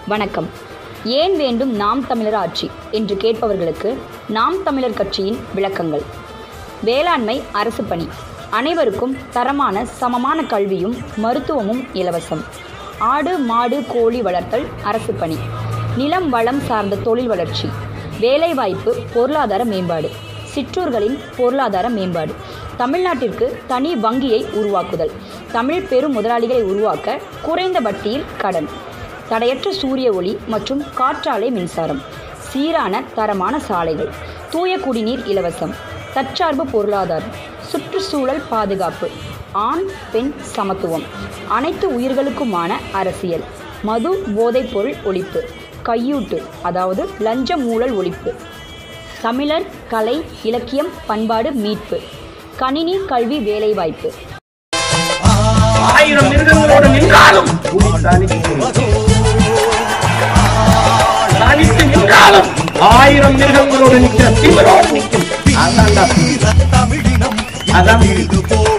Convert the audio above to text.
வணக்கம் ஏன் வேண்டும் நாம் தமிழர் ஆட்சி என்று கேட்பவர்களுக்கு நாம் தமிழர் கட்சியின் விளக்கங்கள் வேளாண்மை அரசு பணி அனைவருக்கும் தரமான சமமான கல்வியும் மருத்துவமும் இலவசம் ஆடு மாடு கோழி வளர்த்தல் அரசு பணி நிலம் வளம் சார்ந்த தொழில் வளர்ச்சி வேலைவாய்ப்பு பொருளாதார மேம்பாடு சிற்றூர்களின் பொருளாதார மேம்பாடு தமிழ்நாட்டிற்கு தனி வங்கியை உருவாக்குதல் தமிழ் பெரும் முதலாளிகளை உருவாக்க குறைந்த வட்டியில் கடன் தடையற்ற சூரிய ஒளி மற்றும் காற்றாலை மின்சாரம் சீரான தரமான சாலைகள் தூய குடிநீர் இலவசம் தற்சார்பு பொருளாதாரம் சுற்றுச்சூழல் பாதுகாப்பு ஆண் பெண் சமத்துவம் அனைத்து உயிர்களுக்குமான அரசியல் மது போதைப்பொருள் ஒழிப்பு கையூட்டு அதாவது லஞ்ச ஊழல் ஒழிப்பு தமிழர் கலை இலக்கியம் பண்பாடு மீட்பு கணினி கல்வி வேலைவாய்ப்பு ஆயிரம் மிருகங்களோடு நின்றாலும் புலி தனித்து தனித்து நின்றாலும் ஆயிரம் மிருகங்களோடு நிற்கிற திமிரோடு நிற்கும் அதான்டா புலி. அதான் புலி.